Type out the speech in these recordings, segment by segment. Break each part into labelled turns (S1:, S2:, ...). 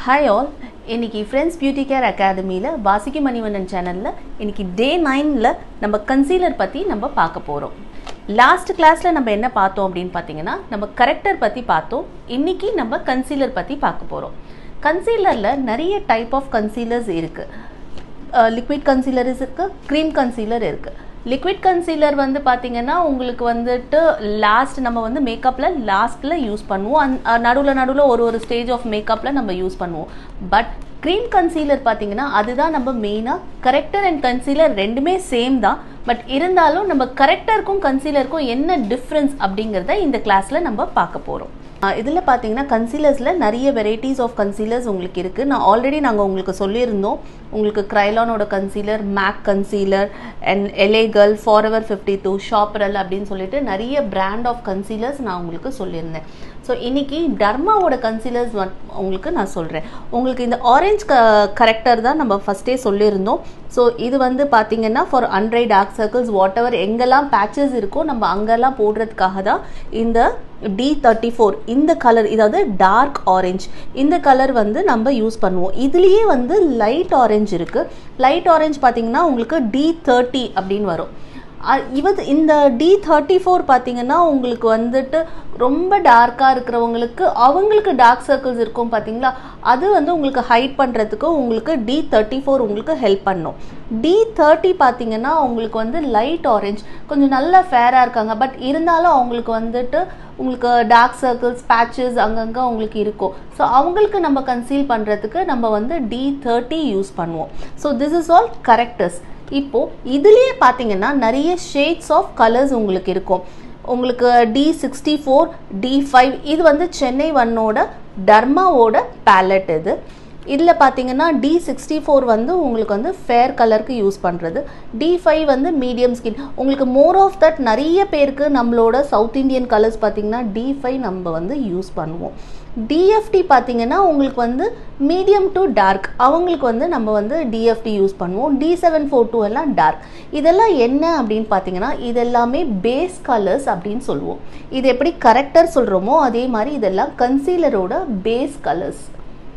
S1: hi all இன்னைக்கு friends beauty care அகாடமியில் வாசிக்கு மணிவண்ணன் சேனலில் இன்னைக்கு டே நைனில் நம்ம கன்சீலர் பற்றி நம்ம பார்க்க போகிறோம் லாஸ்ட் கிளாஸில் நம்ம என்ன பார்த்தோம் அப்படின்னு பார்த்தீங்கன்னா நம்ம கரெக்டர் பற்றி பார்த்தோம் இன்னைக்கு நம்ம கன்சீலர் பற்றி பார்க்க போகிறோம் கன்சீலரில் நிறைய டைப் ஆஃப் கன்சீலர்ஸ் இருக்குது லிக்விட் கன்சீலர்ஸ் இருக்குது க்ரீம் கன்சீலர் இருக்குது லிக்விட் கன்சீலர் வந்து பார்த்தீங்கன்னா உங்களுக்கு வந்துட்டு லாஸ்ட் நம்ம வந்து மேக்கப்பில் லாஸ்ட்டில் யூஸ் பண்ணுவோம் அந் நடுவில் நடுவில் ஒரு ஒரு ஸ்டேஜ் ஆஃப் மேக்கப்பில் நம்ம யூஸ் பண்ணுவோம் பட் க்ரீம் கன்சீலர் பார்த்தீங்கன்னா அதுதான் நம்ம மெயினாக கரெக்டர் அண்ட் கன்சீலர் ரெண்டுமே சேம் தான் பட் இருந்தாலும் நம்ம கரெக்டருக்கும் கன்சீலருக்கும் என்ன டிஃப்ரென்ஸ் அப்படிங்கிறத இந்த கிளாஸில் நம்ம பார்க்க போகிறோம் இதில் பார்த்தீங்கன்னா கன்சீலர்ஸில் நிறைய வெரைட்டிஸ் ஆஃப் கன்சீலர்ஸ் உங்களுக்கு இருக்குது நான் ஆல்ரெடி நாங்கள் உங்களுக்கு சொல்லியிருந்தோம் உங்களுக்கு க்ரைலானோட கன்சீலர் மேக் கன்சீலர் அண்ட் எலேகல் ஃபார் எவர் ஃபிஃப்டி டூ ஷாப்ரல் அப்படின்னு சொல்லிட்டு நிறைய பிராண்ட் ஆஃப் கன்சீலர்ஸ் நான் உங்களுக்கு சொல்லியிருந்தேன் ஸோ இன்னைக்கு டர்மாவோட கன்சீலர்ஸ் உங்களுக்கு நான் சொல்கிறேன் உங்களுக்கு இந்த ஆரஞ்ச் க கரெக்டர் தான் நம்ம ஃபஸ்ட்டே சொல்லியிருந்தோம் ஸோ இது வந்து பார்த்தீங்கன்னா for under eye dark circles whatever எங்கெல்லாம் பேச்சஸ் இருக்கோ நம்ம அங்கெல்லாம் போடுறதுக்காக தான் இந்த டி தேர்ட்டி ஃபோர் இந்த கலர் இதாவது டார்க் ஆரஞ்ச் இந்த கலர் வந்து நம்ம யூஸ் பண்ணுவோம் இதுலேயே வந்து லைட் ஆரஞ்ச் இருக்குது லைட் ஆரஞ்ச் பார்த்தீங்கன்னா உங்களுக்கு டி தேர்ட்டி அப்படின்னு வரும் இவது இந்த டி தேர்ட்டி ஃபோர் பார்த்தீங்கன்னா உங்களுக்கு வந்துட்டு ரொம்ப டார்க்காக இருக்கிறவங்களுக்கு அவங்களுக்கு டார்க் சர்க்கிள்ஸ் இருக்கும் பார்த்தீங்களா அது வந்து உங்களுக்கு ஹைட் பண்ணுறதுக்கு உங்களுக்கு டி தேர்ட்டி ஃபோர் உங்களுக்கு ஹெல்ப் பண்ணும் டி தேர்ட்டி பார்த்தீங்கன்னா உங்களுக்கு வந்து லைட் ஆரஞ்ச் கொஞ்சம் நல்லா ஃபேராக இருக்காங்க பட் இருந்தாலும் அவங்களுக்கு வந்துட்டு உங்களுக்கு டார்க் சர்க்கிள்ஸ் பேச்சஸ் அங்கங்கே உங்களுக்கு இருக்கும் ஸோ அவங்களுக்கு நம்ம கன்சீல் பண்ணுறதுக்கு நம்ம வந்து டி தேர்ட்டி யூஸ் பண்ணுவோம் so this is all correctors இப்போ இதுலேயே பார்த்தீங்கன்னா நிறைய ஷேட்ஸ் ஆஃப் கலர்ஸ் உங்களுக்கு இருக்கும் உங்களுக்கு T sixty four T five இது வந்து சென்னை ஒன்னோட டர்மாவோட பேலட் இது இதில் பார்த்தீங்கன்னா டி சிக்ஸ்டி ஃபோர் வந்து உங்களுக்கு வந்து ஃபேர் கலருக்கு யூஸ் பண்ணுறது டி ஃபைவ் வந்து மீடியம் ஸ்கின் உங்களுக்கு மோர் ஆஃப் தட் நிறைய பேருக்கு நம்மளோட சவுத் இந்தியன் கலர்ஸ் பார்த்தீங்கன்னா டி ஃபைவ் நம்ம வந்து யூஸ் பண்ணுவோம் டிஎஃப்டி பார்த்தீங்கன்னா உங்களுக்கு வந்து மீடியம் டு டார்க் அவங்களுக்கு வந்து நம்ம வந்து டிஎஃப்டி யூஸ் பண்ணுவோம் டி செவன் ஃபோர் டூ எல்லாம் டார்க் இதெல்லாம் என்ன அப்படின்னு பார்த்தீங்கன்னா இதெல்லாமே பேஸ் கலர்ஸ் அப்படின்னு சொல்லுவோம் இது எப்படி கரெக்டர் சொல்கிறோமோ அதே மாதிரி இதெல்லாம் கன்சீலரோட பேஸ் கலர்ஸ்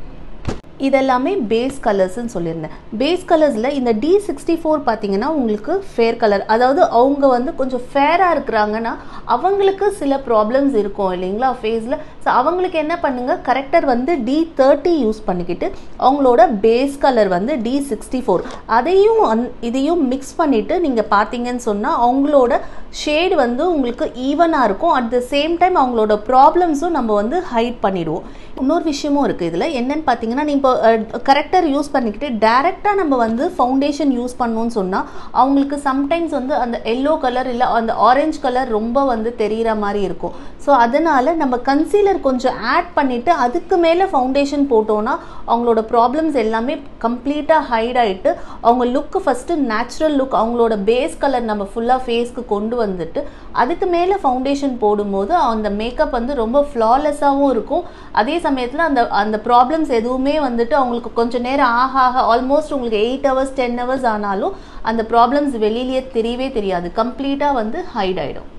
S1: இதெல்லாமே பேஸ் கலர்ஸ்ன்னு சொல்லியிருந்தேன் பேஸ் கலர்ஸில் இந்த டி சிக்ஸ்டி ஃபோர் பார்த்தீங்கன்னா உங்களுக்கு ஃபேர் கலர் அதாவது அவங்க வந்து கொஞ்சம் ஃபேராக இருக்கிறாங்கன்னா அவங்களுக்கு சில ப்ராப்ளம்ஸ் இருக்கும் இல்லைங்களா ஃபேஸில் ஸோ அவங்களுக்கு என்ன பண்ணுங்கள் கரெக்டர் வந்து டி தேர்ட்டி யூஸ் பண்ணிக்கிட்டு அவங்களோட பேஸ் கலர் வந்து டி சிக்ஸ்டி ஃபோர் அதையும் அந் இதையும் மிக்ஸ் பண்ணிவிட்டு நீங்கள் பார்த்தீங்கன்னு சொன்னால் அவங்களோட ஷேடு வந்து உங்களுக்கு ஈவனாக இருக்கும் அட் த சேம் டைம் அவங்களோட ப்ராப்ளம்ஸும் நம்ம வந்து ஹைட் பண்ணிடுவோம் இன்னொரு விஷயமும் இருக்குது இதில் என்னன்னு பார்த்தீங்கன்னா நீ இப்போ கரெக்டர் யூஸ் பண்ணிக்கிட்டு டேரெக்டாக நம்ம வந்து ஃபவுண்டேஷன் யூஸ் பண்ணோன்னு சொன்னால் அவங்களுக்கு சம்டைம்ஸ் வந்து அந்த எல்லோ கலர் இல்லை அந்த ஆரஞ்ச் கலர் ரொம்ப வந்து தெரிகிற மாதிரி இருக்கும் ஸோ அதனால் நம்ம கன்சீலர் கொஞ்சம் ஆட் பண்ணிவிட்டு அதுக்கு மேலே ஃபவுண்டேஷன் போட்டோன்னா அவங்களோட ப்ராப்ளம்ஸ் எல்லாமே கம்ப்ளீட்டாக ஹைட் ஆகிட்டு அவங்க லுக்கு ஃபஸ்ட்டு நேச்சுரல் லுக் அவங்களோட பேஸ் கலர் நம்ம ஃபுல்லாக ஃபேஸ்க்கு கொண்டு வந்துட்டு அதுக்கு மேலே ஃபவுண்டேஷன் போடும்போது அந்த மேக்கப் வந்து ரொம்ப ஃப்ளாலெஸ்ஸாகவும் இருக்கும் அதே சமயத்தில் அந்த அந்த ப்ராப்ளம்ஸ் எதுவுமே வந்துட்டு அவங்களுக்கு கொஞ்சம் நேரம் ஆக ஆக ஆல்மோஸ்ட் உங்களுக்கு எயிட் ஹவர்ஸ் டென் ஹவர்ஸ் ஆனாலும் அந்த ப்ராப்ளம்ஸ் வெளியிலேயே தெரியவே தெரியாது கம்ப்ளீட்டாக வந்து ஹைட் ஆகிடும்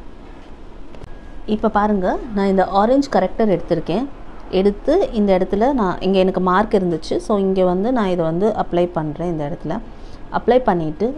S1: இப்போ பாருங்கள் நான் இந்த ஆரஞ்ச் கரெக்டர் எடுத்திருக்கேன் எடுத்து இந்த இடத்துல நான் இங்கே எனக்கு மார்க் இருந்துச்சு ஸோ இங்கே வந்து நான் இதை வந்து அப்ளை பண்ணுறேன் இந்த இடத்துல அப்ளை பண்ணிவிட்டு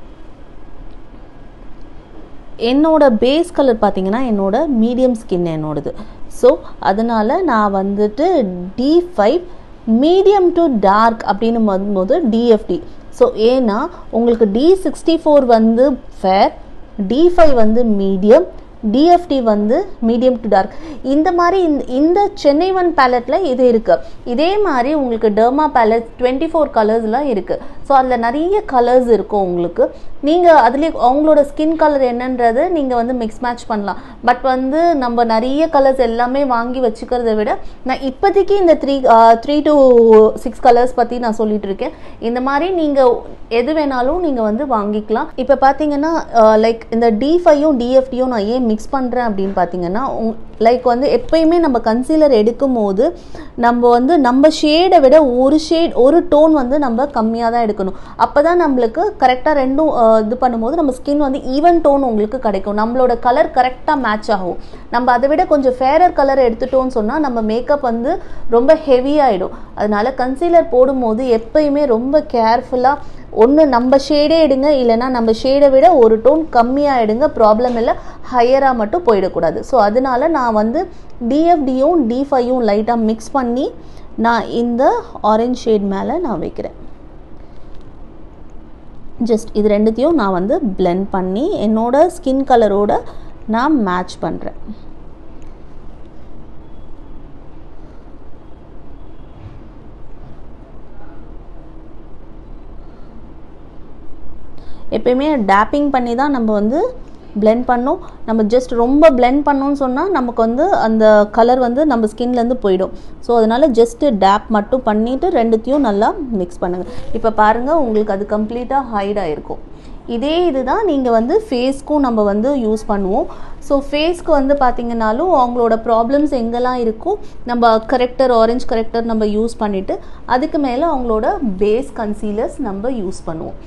S1: என்னோட பேஸ் கலர் பார்த்தீங்கன்னா என்னோட மீடியம் ஸ்கின் என்னோடது ஸோ அதனால் நான் வந்துட்டு T five medium to dark அப்படின்னு வரும்போது டிஎஃப்டி ஸோ ஏன்னா உங்களுக்கு டி சிக்ஸ்டி ஃபோர் வந்து ஃபேர் டி ஃபைவ் வந்து மீடியம் டிஎஃப்டி வந்து மீடியம் டு டார்க் இந்த மாதிரி இந்த சென்னை ஒன் பேலட்டில் இது இருக்குது இதே மாதிரி உங்களுக்கு டெர்மா பேலட் டுவெண்ட்டி ஃபோர் கலர்ஸ்லாம் இருக்குது ஸோ அதில் நிறைய கலர்ஸ் இருக்கும் உங்களுக்கு நீங்கள் அதுலேயே அவங்களோட ஸ்கின் கலர் என்னன்றது நீங்கள் வந்து மிக்ஸ் மேட்ச் பண்ணலாம் பட் வந்து நம்ம நிறைய கலர்ஸ் எல்லாமே வாங்கி வச்சுக்கிறத விட நான் இப்போதைக்கு இந்த three three to six colours பற்றி நான் சொல்லிட்டு இருக்கேன் இந்த மாதிரி நீங்கள் எது வேணாலும் நீங்கள் வந்து வாங்கிக்கலாம் இப்போ பார்த்தீங்கன்னா லைக் இந்த டி ஃபையும் டிஎஃப்டியும் நான் ஏன் மிக்ஸ் பண்ணுறேன் அப்படின்னு பார்த்தீங்கன்னா லைக் வந்து எப்பயுமே நம்ம கன்சீலர் எடுக்கும் போது நம்ம வந்து நம்ம ஷேடை விட ஒரு ஷேட் ஒரு டோன் வந்து நம்ம கம்மியாக தான் எடுக்கணும் எடுக்கணும் அப்போ தான் நம்மளுக்கு கரெக்டாக ரெண்டும் அஹ், இது பண்ணும்போது நம்ம ஸ்கின் வந்து ஈவன் டோன் உங்களுக்கு கிடைக்கும் நம்மளோட கலர் கரெக்டாக மேட்ச் ஆகும் நம்ம அதை விட கொஞ்சம் ஃபேரர் கலர் எடுத்துட்டோம்னு சொன்னால் நம்ம மேக்கப் வந்து ரொம்ப ஹெவி ஆகிடும் அதனால கன்சீலர் போடும்போது எப்பயுமே ரொம்ப கேர்ஃபுல்லாக ஒன்று நம்ம ஷேடே எடுங்க இல்லைன்னா நம்ம ஷேடை விட ஒரு டோன் கம்மியாக எடுங்க ப்ராப்ளம் இல்லை ஹையராக மட்டும் போயிடக்கூடாது ஸோ அதனால நான் வந்து டிஎஃப்டியும் டி ஃபையும் லைட்டாக மிக்ஸ் பண்ணி நான் இந்த ஆரஞ்ச் ஷேட் மேலே நான் வைக்கிறேன் ஜஸ்ட் இது ரெண்டுத்தையும் நான் வந்து blend பண்ணி என்னோட ஸ்கின் கலரோட நான் மேட்ச் பண்ணுறேன் எப்பயுமே டேப்பிங் பண்ணி தான் நம்ம வந்து blend பண்ணோம் நம்ம ஜஸ்ட் ரொம்ப blend பண்ணோம்னு சொன்னால் நமக்கு வந்து அந்த கலர் வந்து நம்ம ஸ்கின்லேருந்து போயிடும் ஸோ அதனால் ஜஸ்ட்டு டேப் மட்டும் பண்ணிவிட்டு ரெண்டுத்தையும் நல்லா மிக்ஸ் பண்ணுங்கள் இப்போ பாருங்கள் உங்களுக்கு அது கம்ப்ளீட்டாக ஹைட் ஆகிருக்கும் இதே இதுதான் நீங்கள் வந்து ஃபேஸ்க்கும் நம்ம வந்து யூஸ் பண்ணுவோம் ஸோ ஃபேஸ்க்கு வந்து பார்த்தீங்கன்னாலும் அவங்களோட ப்ராப்ளம்ஸ் எங்கெல்லாம் இருக்கோ நம்ம கரெக்டர் ஆரஞ்ச் கரெக்டர் நம்ம யூஸ் பண்ணிவிட்டு அதுக்கு மேலே அவங்களோட பேஸ் கன்சீலர்ஸ் நம்ம யூஸ் பண்ணுவோம்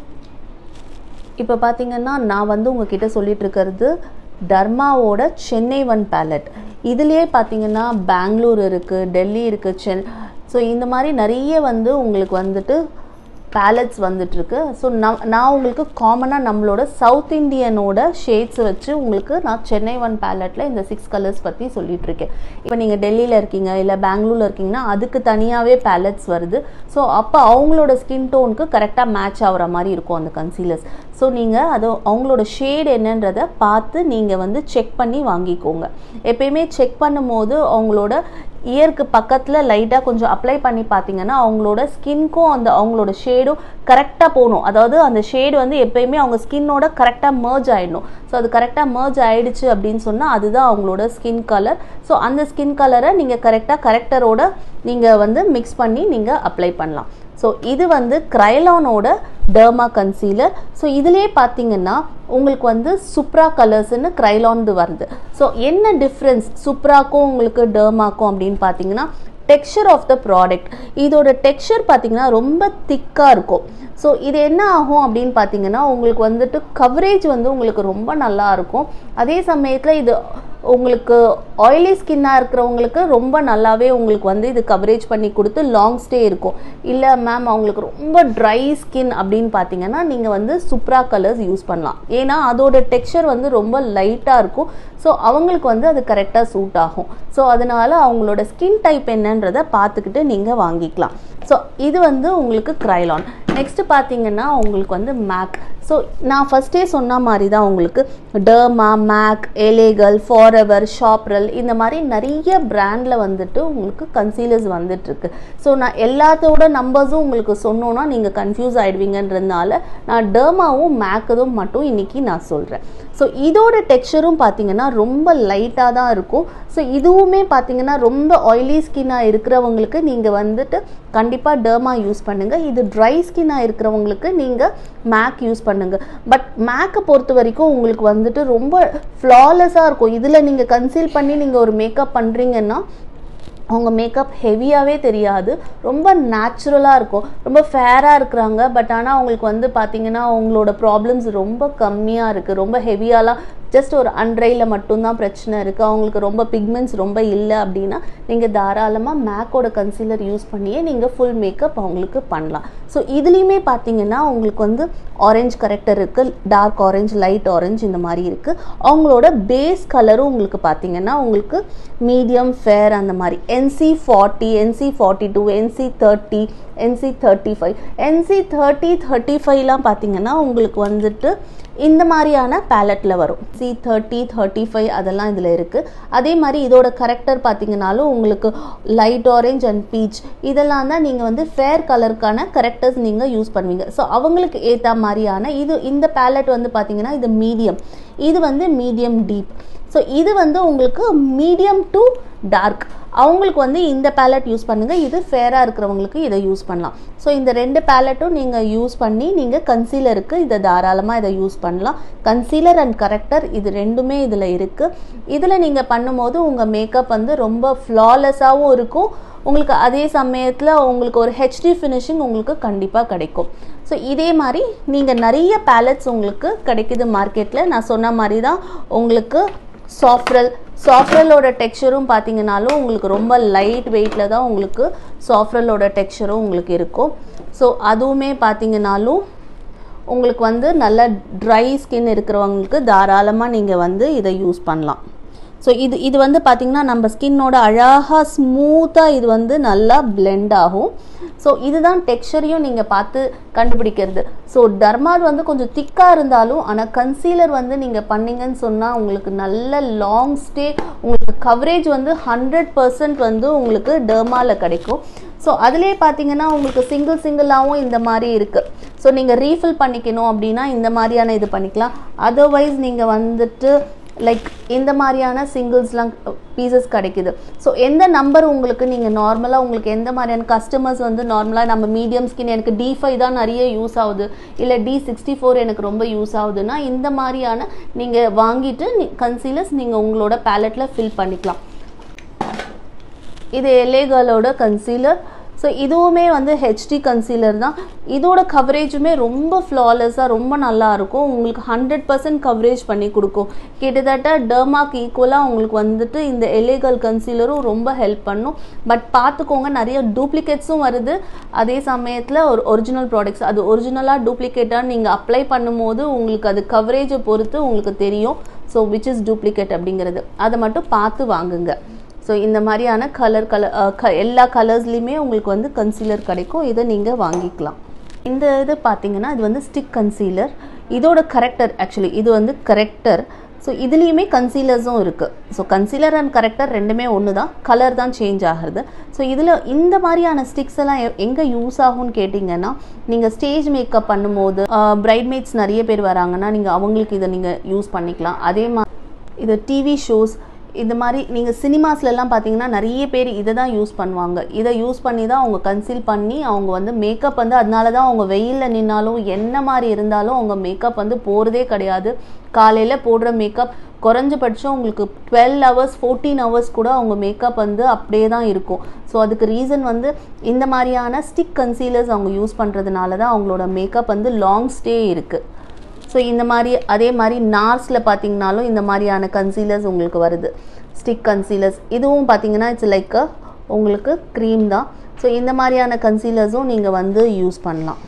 S1: இப்போ பார்த்தீங்கன்னா நான் வந்து உங்ககிட்ட சொல்லிட்டு இருக்கிறது டர்மாவோட சென்னை ஒன் பேலட் இதுலேயே பார்த்தீங்கன்னா பெங்களூர் இருக்குது டெல்லி இருக்குது சென் ஸோ இந்த மாதிரி நிறைய வந்து உங்களுக்கு வந்துட்டு பேலட்ஸ் வந்துட்டுருக்கு ஸோ நான் நான் உங்களுக்கு காமனாக நம்மளோட சவுத் இந்தியனோட ஷேட்ஸ் வச்சு உங்களுக்கு நான் சென்னை ஒன் பேலட்டில் இந்த சிக்ஸ் கலர்ஸ் பற்றி சொல்லிட்டு இருக்கேன் இப்போ நீங்கள் டெல்லியில் இருக்கீங்க இல்லை பெங்களூரில் இருக்கீங்கன்னா அதுக்கு தனியாகவே பேலட்ஸ் வருது ஸோ அப்போ அவங்களோட ஸ்கின் டோனுக்கு கரெக்டாக மேட்ச் ஆகிற மாதிரி இருக்கும் அந்த கன்சீலர்ஸ் ஸோ நீங்கள் அது அவங்களோட ஷேட் என்னன்றதை பார்த்து நீங்கள் வந்து செக் பண்ணி வாங்கிக்கோங்க எப்பயுமே செக் பண்ணும்போது அவங்களோட இயருக்கு பக்கத்தில் லைட்டாக கொஞ்சம் அப்ளை பண்ணி பார்த்தீங்கன்னா அவங்களோட ஸ்கின்க்கும் அந்த அவங்களோட ஷேடும் கரெக்டாக போகணும் அதாவது அந்த ஷேடு வந்து எப்பயுமே அவங்க ஸ்கின்னோட கரெக்டாக merge ஆகிடணும் ஸோ அது கரெக்டாக merge ஆயிடுச்சு அப்படின்னு சொன்னால் அதுதான் அவங்களோட ஸ்கின் கலர் ஸோ அந்த ஸ்கின் கலரை நீங்கள் கரெக்டாக கரெக்டரோட நீங்கள் வந்து மிக்ஸ் பண்ணி நீங்கள் அப்ளை பண்ணலாம் ஸோ இது வந்து க்ரைலானோட டர்மா கன்சீலர் ஸோ இதுலேயே பார்த்தீங்கன்னா உங்களுக்கு வந்து சுப்ரா கலர்ஸ்னு க்ரைலான்து வருது ஸோ என்ன டிஃப்ரென்ஸ் சுப்ராக்கும் உங்களுக்கு டர்மாக்கும் அப்படின்னு பார்த்தீங்கன்னா டெக்ஸ்சர் ஆஃப் த ப்ராடக்ட் இதோட டெக்ஸ்சர் பார்த்தீங்கன்னா ரொம்ப திக்காக இருக்கும் ஸோ இது என்ன ஆகும் அப்படின்னு பார்த்தீங்கன்னா உங்களுக்கு வந்துட்டு கவரேஜ் வந்து உங்களுக்கு ரொம்ப நல்லா இருக்கும் அதே சமயத்தில் இது உங்களுக்கு ஆயிலி ஸ்கின்னாக இருக்கிறவங்களுக்கு ரொம்ப நல்லாவே உங்களுக்கு வந்து இது கவரேஜ் பண்ணி கொடுத்து லாங் ஸ்டே இருக்கும் இல்லை மேம் அவங்களுக்கு ரொம்ப ட்ரை ஸ்கின் அப்படின்னு பார்த்தீங்கன்னா நீங்கள் வந்து சுப்ரா கலர்ஸ் யூஸ் பண்ணலாம் ஏன்னா அதோட டெக்ஸ்சர் வந்து ரொம்ப லைட்டாக இருக்கும் ஸோ அவங்களுக்கு வந்து அது கரெக்டாக சூட் ஆகும் ஸோ அதனால் அவங்களோட ஸ்கின் டைப் என்னன்றதை பார்த்துக்கிட்டு நீங்கள் வாங்கிக்கலாம் ஸோ இது வந்து உங்களுக்கு க்ரைலான் நெக்ஸ்ட் பார்த்தீங்கன்னா உங்களுக்கு வந்து மேக் ஸோ நான் ஃபஸ்ட்டே சொன்ன மாதிரி தான் உங்களுக்கு டர்மா மேக் எலேகல் ஃபாரெவர் ஷாப்ரல் இந்த மாதிரி நிறைய பிராண்டில் வந்துட்டு உங்களுக்கு கன்சீலர்ஸ் வந்துட்டுருக்கு ஸோ நான் எல்லாத்தோட நம்பர்ஸும் உங்களுக்கு சொன்னோன்னா நீங்கள் கன்ஃபியூஸ் ஆகிடுவீங்கன்றதுனால நான் டர்மாவும் மேக்கதும் மட்டும் இன்றைக்கி நான் சொல்கிறேன் ஸோ இதோட டெக்ஸ்சரும் பார்த்தீங்கன்னா ரொம்ப லைட்டாக தான் இருக்கும் ஸோ இதுவுமே பார்த்தீங்கன்னா ரொம்ப ஆயிலி ஸ்கின்னாக இருக்கிறவங்களுக்கு நீங்கள் வந்துட்டு கண்டிப்பாக டர்மா யூஸ் பண்ணுங்கள் இது ட்ரை ஸ்கின்னாக இருக்கிறவங்களுக்கு நீங்கள் மேக் யூஸ் பண்ணுங்கள் பட் மேக்கை பொறுத்த வரைக்கும் உங்களுக்கு வந்துட்டு ரொம்ப ஃப்ளாலெஸ்ஸாக இருக்கும் இதில் நீங்கள் கன்சீல் பண்ணி நீங்கள் ஒரு மேக்கப் பண்ணுறீங்கன்னா அவங்க மேக்கப் ஹெவியாகவே தெரியாது ரொம்ப நேச்சுரலாக இருக்கும் ரொம்ப ஃபேராக இருக்கிறாங்க பட் ஆனால் அவங்களுக்கு வந்து பார்த்தீங்கன்னா அவங்களோட ப்ராப்ளம்ஸ் ரொம்ப கம்மியாக இருக்குது ரொம்ப ஹெவியாலாம் ஜஸ்ட் ஒரு அன்ட்ரையில் மட்டும்தான் பிரச்சனை இருக்குது அவங்களுக்கு ரொம்ப பிக்மெண்ட்ஸ் ரொம்ப இல்லை அப்படின்னா நீங்கள் தாராளமாக மேக்கோட கன்சீலர் யூஸ் பண்ணியே நீங்கள் ஃபுல் மேக்கப் அவங்களுக்கு பண்ணலாம் ஸோ இதுலேயுமே பார்த்தீங்கன்னா உங்களுக்கு வந்து ஆரஞ்சு கரெக்டர் இருக்குது டார்க் ஆரஞ்சு லைட் ஆரஞ்சு இந்த மாதிரி இருக்குது அவங்களோட பேஸ் கலரும் உங்களுக்கு பார்த்தீங்கன்னா உங்களுக்கு மீடியம் ஃபேர் அந்த மாதிரி NC forty NC forty two NC thirty NC thirty five NC thirty thirty ஃபைவ்லாம் பார்த்தீங்கன்னா உங்களுக்கு வந்துட்டு இந்த மாதிரியான பேலட்டில் வரும் சி தேர்ட்டி தேர்ட்டி ஃபைவ் அதெல்லாம் இதில் இருக்குது அதே மாதிரி இதோட கரெக்டர் பார்த்தீங்கன்னாலும் உங்களுக்கு லைட் ஆரஞ்ச் அண்ட் பீச் இதெல்லாம் தான் நீங்கள் வந்து ஃபேர் கலருக்கான கரெக்டர்ஸ் நீங்கள் யூஸ் பண்ணுவீங்க ஸோ அவங்களுக்கு ஏற்ற மாதிரியான இது இந்த பேலட் வந்து பார்த்தீங்கன்னா இது மீடியம் இது வந்து மீடியம் டீப் ஸோ இது வந்து உங்களுக்கு மீடியம் டு டார்க் அவங்களுக்கு வந்து இந்த பேலட் யூஸ் பண்ணுங்கள் இது ஃபேராக இருக்கிறவங்களுக்கு இதை யூஸ் பண்ணலாம் ஸோ இந்த ரெண்டு பேலட்டும் நீங்கள் யூஸ் பண்ணி நீங்கள் கன்சீலருக்கு இதை தாராளமாக இதை யூஸ் பண்ணலாம் கன்சீலர் அண்ட் கரெக்டர் இது ரெண்டுமே இதில் இருக்குது இதில் நீங்கள் பண்ணும்போது உங்கள் மேக்கப் வந்து ரொம்ப ஃப்ளாலெஸ்ஸாகவும் இருக்கும் உங்களுக்கு அதே சமயத்தில் உங்களுக்கு ஒரு ஹெச்டி ஃபினிஷிங் உங்களுக்கு கண்டிப்பாக கிடைக்கும் ஸோ இதே மாதிரி நீங்கள் நிறைய பேலட்ஸ் உங்களுக்கு கிடைக்குது மார்க்கெட்டில் நான் சொன்ன மாதிரி தான் உங்களுக்கு சாஃப்ரல் சாஃப்ரலோட டெக்ஸ்சரும் பார்த்தீங்கனாலும் உங்களுக்கு ரொம்ப லைட் வெயிட்டில் தான் உங்களுக்கு சாஃப்ரலோட டெக்ஸ்சரும் உங்களுக்கு இருக்கும் ஸோ அதுவுமே பார்த்தீங்கனாலும் உங்களுக்கு வந்து நல்ல ட்ரை ஸ்கின் இருக்கிறவங்களுக்கு தாராளமாக நீங்கள் வந்து இதை யூஸ் பண்ணலாம் ஸோ இது இது வந்து பார்த்திங்கன்னா நம்ம ஸ்கின்னோட அழகாக ஸ்மூத்தாக இது வந்து நல்லா பிளெண்ட் ஆகும் ஸோ இதுதான் டெக்ஸ்சரையும் நீங்கள் பார்த்து கண்டுபிடிக்கிறது ஸோ டர்மாட் வந்து கொஞ்சம் திக்காக இருந்தாலும் ஆனால் கன்சீலர் வந்து நீங்கள் பண்ணீங்கன்னு சொன்னால் உங்களுக்கு நல்ல லாங் ஸ்டே உங்களுக்கு கவரேஜ் வந்து ஹண்ட்ரட் பர்சன்ட் வந்து உங்களுக்கு டர்மாவில் கிடைக்கும் ஸோ அதிலே பார்த்தீங்கன்னா உங்களுக்கு சிங்கிள் சிங்கிளாகவும் இந்த மாதிரி இருக்குது ஸோ நீங்கள் ரீஃபில் பண்ணிக்கணும் அப்படின்னா இந்த மாதிரியான இது பண்ணிக்கலாம் அதர்வைஸ் நீங்கள் வந்துட்டு லைக் இந்த மாதிரியான சிங்கிள்ஸ்லாம் பீசஸ் கிடைக்குது ஸோ எந்த நம்பர் உங்களுக்கு நீங்கள் நார்மலாக உங்களுக்கு எந்த மாதிரியான கஸ்டமர்ஸ் வந்து நார்மலாக நம்ம மீடியம் ஸ்கின் எனக்கு டி ஃபைவ் தான் நிறைய யூஸ் ஆகுது இல்லை டி சிக்ஸ்டி ஃபோர் எனக்கு ரொம்ப யூஸ் ஆகுதுன்னா இந்த மாதிரியான நீங்கள் வாங்கிட்டு கன்சீலர்ஸ் நீங்கள் உங்களோட பேலட்டில் ஃபில் பண்ணிக்கலாம் இது எலேகலோட கன்சீலர் ஸோ இதுவுமே வந்து ஹெச்டி கன்சீலர் தான் இதோட கவரேஜுமே ரொம்ப ஃப்ளாலெஸ்ஸாக ரொம்ப நல்லா இருக்கும் உங்களுக்கு ஹண்ட்ரட் பர்சன்ட் கவரேஜ் பண்ணி கொடுக்கும் கிட்டத்தட்ட டர்மாக்கு ஈக்குவலாக உங்களுக்கு வந்துட்டு இந்த எலேகல் கன்சீலரும் ரொம்ப ஹெல்ப் பண்ணும் பட் பார்த்துக்கோங்க நிறைய டூப்ளிகேட்ஸும் வருது அதே சமயத்தில் ஒரு ஒரிஜினல் ப்ராடக்ட்ஸ் அது ஒரிஜினலாக டூப்ளிகேட்டாக நீங்கள் அப்ளை பண்ணும்போது உங்களுக்கு அது கவரேஜை பொறுத்து உங்களுக்கு தெரியும் ஸோ விச் இஸ் டூப்ளிகேட் அப்படிங்கிறது அதை மட்டும் பார்த்து வாங்குங்க ஸோ இந்த மாதிரியான கலர் கலர் க எல்லா கலர்ஸ்லேயுமே உங்களுக்கு வந்து கன்சீலர் கிடைக்கும் இதை நீங்கள் வாங்கிக்கலாம் இந்த இது பார்த்தீங்கன்னா இது வந்து ஸ்டிக் கன்சீலர் இதோட கரெக்டர் ஆக்சுவலி இது வந்து கரெக்டர் ஸோ இதுலேயுமே கன்சீலர்ஸும் இருக்குது ஸோ கன்சீலர் அண்ட் கரெக்டர் ரெண்டுமே ஒன்று தான் கலர் தான் சேஞ்ச் ஆகுறது ஸோ இதில் இந்த மாதிரியான ஸ்டிக்ஸ் எல்லாம் எங்கே யூஸ் ஆகும்னு கேட்டிங்கன்னா நீங்கள் ஸ்டேஜ் மேக்கப் பண்ணும்போது பிரைட்மேட்ஸ் நிறைய பேர் வராங்கன்னா நீங்கள் அவங்களுக்கு இதை நீங்கள் யூஸ் பண்ணிக்கலாம் அதே மாதிரி இது டிவி ஷோஸ் இந்த மாதிரி நீங்கள் சினிமாஸ்லலாம் பார்த்தீங்கன்னா நிறைய பேர் இதை தான் யூஸ் பண்ணுவாங்க இதை யூஸ் பண்ணி தான் அவங்க கன்சீல் பண்ணி அவங்க வந்து மேக்கப் வந்து அதனால தான் அவங்க வெயிலில் நின்னாலும் என்ன மாதிரி இருந்தாலும் அவங்க மேக்கப் வந்து போகிறதே கிடையாது காலையில் போடுற மேக்கப் குறைஞ்சபட்சம் உங்களுக்கு டுவெல் ஹவர்ஸ் ஃபோர்டீன் ஹவர்ஸ் கூட அவங்க மேக்கப் வந்து அப்படியே தான் இருக்கும் ஸோ அதுக்கு ரீசன் வந்து இந்த மாதிரியான ஸ்டிக் கன்சீலர்ஸ் அவங்க யூஸ் பண்ணுறதுனால தான் அவங்களோட மேக்கப் வந்து லாங் ஸ்டே இருக்குது ஸோ இந்த மாதிரி அதே மாதிரி நார்ஸில் பார்த்தீங்கனாலும் இந்த மாதிரியான கன்சீலர்ஸ் உங்களுக்கு வருது ஸ்டிக் கன்சீலர்ஸ் இதுவும் பார்த்தீங்கன்னா இட்ஸ் லைக் உங்களுக்கு க்ரீம் தான் ஸோ இந்த மாதிரியான கன்சீலர்ஸும் நீங்கள் வந்து யூஸ் பண்ணலாம்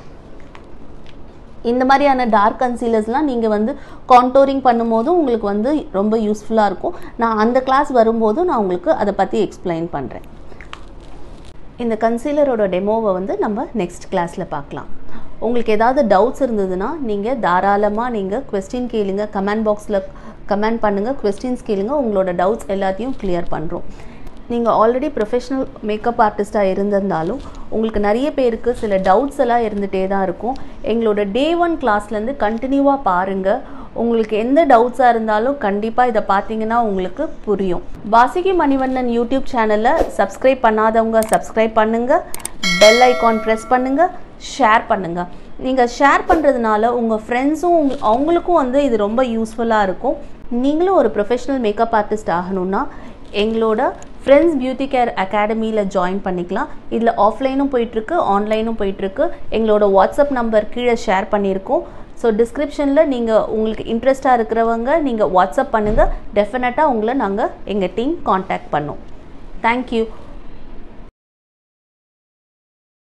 S1: இந்த மாதிரியான டார்க் கன்சீலர்ஸ்லாம் நீங்கள் வந்து கான்டோரிங் பண்ணும்போது உங்களுக்கு வந்து ரொம்ப யூஸ்ஃபுல்லாக இருக்கும் நான் அந்த கிளாஸ் வரும்போது நான் உங்களுக்கு அதை பற்றி எக்ஸ்பிளைன் பண்ணுறேன் இந்த கன்சீலரோட டெமோவை வந்து நம்ம நெக்ஸ்ட் கிளாஸில் பார்க்கலாம் உங்களுக்கு ஏதாவது டவுட்ஸ் இருந்ததுன்னா நீங்கள் தாராளமாக நீங்கள் கொஸ்டின் கேளுங்க கமெண்ட் பாக்ஸில் கமெண்ட் பண்ணுங்கள் கொஸ்டின்ஸ் கேளுங்க உங்களோட டவுட்ஸ் எல்லாத்தையும் கிளியர் பண்ணுறோம் நீங்கள் ஆல்ரெடி ப்ரொஃபஷனல் மேக்கப் ஆர்டிஸ்ட்டாக இருந்திருந்தாலும் உங்களுக்கு நிறைய பேருக்கு சில டவுட்ஸ் எல்லாம் இருந்துகிட்டே தான் இருக்கும் எங்களோட டே ஒன் கிளாஸ்லேருந்து கண்டினியூவாக பாருங்கள் உங்களுக்கு எந்த டவுட்ஸாக இருந்தாலும் கண்டிப்பாக இதை பார்த்தீங்கன்னா உங்களுக்கு புரியும் வாசிகி மணிவண்ணன் யூடியூப் சேனலை சப்ஸ்கிரைப் பண்ணாதவங்க சப்ஸ்கிரைப் பண்ணுங்கள் பெல் ஐக்கான் ப்ரெஸ் பண்ணுங்கள் ஷேர் பண்ணுங்கள் நீங்கள் ஷேர் பண்ணுறதுனால உங்கள் ஃப்ரெண்ட்ஸும் உங்க அவங்களுக்கும் வந்து இது ரொம்ப யூஸ்ஃபுல்லாக இருக்கும் நீங்களும் ஒரு ப்ரொஃபஷனல் மேக்கப் ஆர்டிஸ்ட் ஆகணும்னா எங்களோட ஃப்ரெண்ட்ஸ் பியூட்டி கேர் அகாடமியில் ஜாயின் பண்ணிக்கலாம் இதில் ஆஃப்லைனும் போயிட்டுருக்கு ஆன்லைனும் போயிட்டுருக்கு எங்களோட வாட்ஸ்அப் நம்பர் கீழே ஷேர் பண்ணியிருக்கோம் ஸோ டிஸ்கிரிப்ஷனில் நீங்கள் உங்களுக்கு இன்ட்ரெஸ்ட்டாக இருக்கிறவங்க நீங்கள் வாட்ஸ்அப் பண்ணுங்கள் டெஃபினட்டாக உங்களை நாங்கள் எங்கள் டீம் காண்டாக்ட் பண்ணோம் தேங்க்யூ